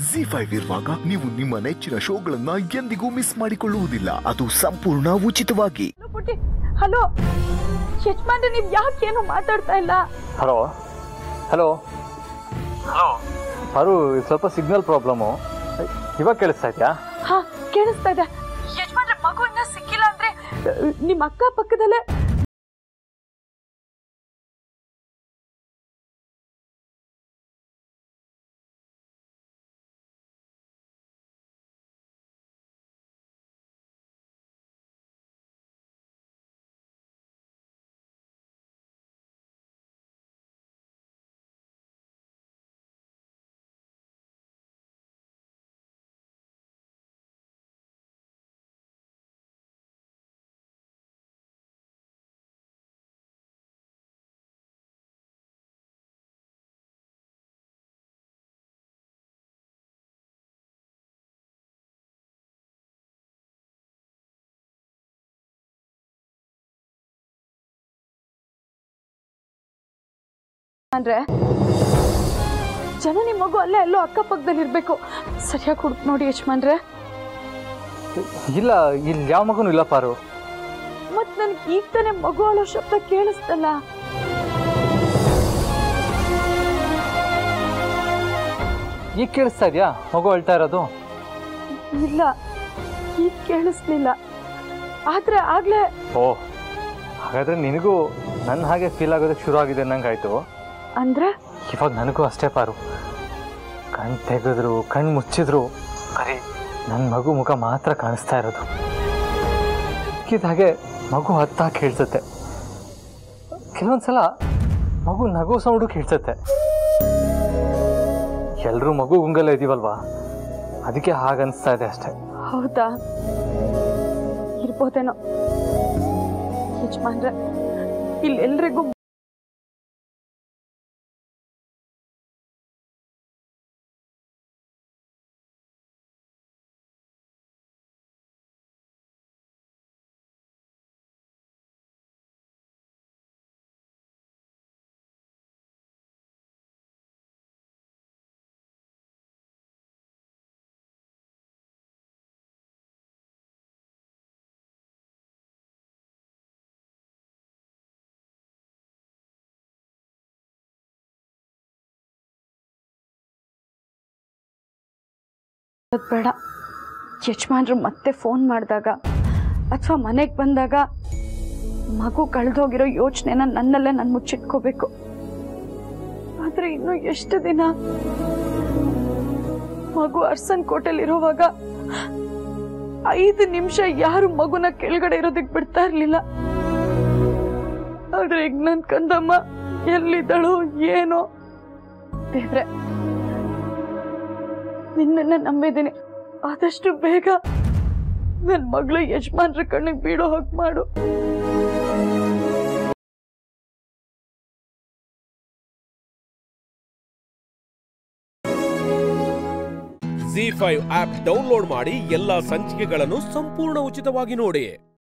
G five ಇರುವಾಗ ನೀವು ನಿಮ್ಮ ನೆಚ್ಚಿನ ಶೋಗಳನ್ನ ಎಂದಿಗೂ ಮಿಸ್ ಮಾಡಿಕೊಳ್ಳುವುದಿಲ್ಲ ಅದು ಸಂಪೂರ್ಣ ಉಚಿತವಾಗಿ ಹಲೋ ಪುಟ್ಟಿ ಹಲೋ ಯಜಮಾನ್ರೆ ನೀವ್ ಯಾಕೆ ಏನು ಮಾತಾಡ್ತಾ ಇಲ್ಲ ಹಲೋ ಹಲೋ ಹಲೋ ಪಾರು ಇದು ಸ್ವಲ್ಪ ಸಿಗ್ನಲ್ ಪ್ರಾಬ್ಲಮ್ಮು ಇವಾಗ ಕೇಳಿಸ್ತಾ ಇದೆಯಾ ಹಾ ಕೇಳಿಸ್ತಾ ಇದೆ ಯಜಮಾನ್ರೆ ಮಗು ಇನ್ನ ಸಿಕ್ಕಿಲ್ಲ ಅಂದ್ರೆ ಅಹ್, ನಿಮ್ ಅಕ್ಕ ಪಕ್ಕದಲ್ಲೇ ಅಂದ್ರೆ ಜನ ನಿಮ್ ಮಗು ಅಲ್ಲೇ ಎಲ್ಲೋ ಅಕ್ಕಪಕ್ಕದಲ್ಲಿ ಇರ್ಬೇಕು ಸರಿಯಾಗಿ ಹುಡುಕ್ ನೋಡಿ ಯಜಮಾನ್ರೆ ಇಲ್ಲ ಇಲ್ಲಿ ಯಾವ ಮಗುನೂ ಇಲ್ಲ ಪಾರು ಮತ್ ನನ್ಗೆ ಈಗ ತಾನೇ ಮಗು ಅಳೋ ಶಬ್ದ ಕೇಳಿಸ್ತಲ್ಲ ಈಗ ಕೇಳಿಸ್ತಾ ಇದೆಯಾ ಮಗು ಅಳ್ತಾ ಇರೋದು ಇಲ್ಲ ಈಗ ಕೇಳಿಸ್ಲಿಲ್ಲ ಆದ್ರೆ ಆಗ್ಲೇ ಓ ಹಾಗಾದ್ರೆ ನಿನಗೂ ನನ್ನ ಹಾಗೆ ಫೀಲ್ ಆಗೋದಕ್ಕೆ ಶುರು ಆಗಿದೆ ಅನ್ನಂಗಾಯ್ತು ಅಂದ್ರೆ ಇವಾಗ ನನಗೂ ಅಷ್ಟೇ ಪಾರು ಕಣ್ ತೆಗೆದ್ರು ಕಣ್ ಮುಚ್ಚಿದ್ರು ಬರೀ ನನ್ನ ಮಗು ಮುಖ ಮಾತ್ರ ಕಾಣಿಸ್ತಾ ಇರೋದು ಇದ್ದ ಹಾಗೆ ಮಗು ಹತ್ತ ಕೇಳಿಸುತ್ತೆ ಕೆಲವೊಂದ್ಸಲ ಮಗು ನಗು ಸೌಂಡು ಕೇಳಿಸುತ್ತೆ ಎಲ್ಲರೂ ಮಗು ಗುಂಗಲ್ಲ ಇದೀವಲ್ವಾ ಅದಕ್ಕೆ ಹಾಗನ್ಸ್ತಾ ಇದೆ ಅಷ್ಟೇ ಹೌದಾ ಇರ್ಬೋದೇನೋ ಯಜಮಾನ್ರೆ ಇಲ್ಲಿ ಎಲ್ರಿಗೂ ಅದ್ ಬೇಡ ಯಜಮಾನ್ರು ಮತ್ತೆ ಫೋನ್ ಮಾಡಿದಾಗ ಅಥವಾ ಮನೆಗೆ ಬಂದಾಗ ಮಗು ಕಳೆದೋಗಿರೋ ಯೋಚನೆನ ನನ್ನಲ್ಲೇ ನಾನು ಮುಚ್ಚಿಟ್ಕೋಬೇಕು ಆದ್ರೆ ಇನ್ನು ಎಷ್ಟು ದಿನ ಮಗು ಅರ್ಸನ್ ಕೋಟೆಲಿರುವಾಗ ಐದು ನಿಮಿಷ ಯಾರು ಮಗುನ ಕೆಳಗಡೆ ಇರೋದಕ್ ಬಿಡ್ತಾ ಇರ್ಲಿಲ್ಲ ಆದ್ರೆ ಈಗ ನನ್ ಕಂದಮ್ಮ ಎಲ್ಲಿದ್ದಳು ಏನೋ ದೇವ್ರೆ ನಿನ್ನನ್ನ ನಂಬಿದ್ದೀನಿ ಆದಷ್ಟು ಬೇಗ ನನ್ನ ಮಗಳು ಯಜಮಾನ್ರ ಕಣ್ಣಿಗೆ ಬೀಳೋ ಹಾಗೆ ಮಾಡು ಜಿ ಫೈವ್ ಆಪ್ ಡೌನ್ಲೋಡ್ ಮಾಡಿ ಎಲ್ಲಾ ಸಂಚಿಕೆಗಳನ್ನು ಸಂಪೂರ್ಣ ಉಚಿತವಾಗಿ ನೋಡಿ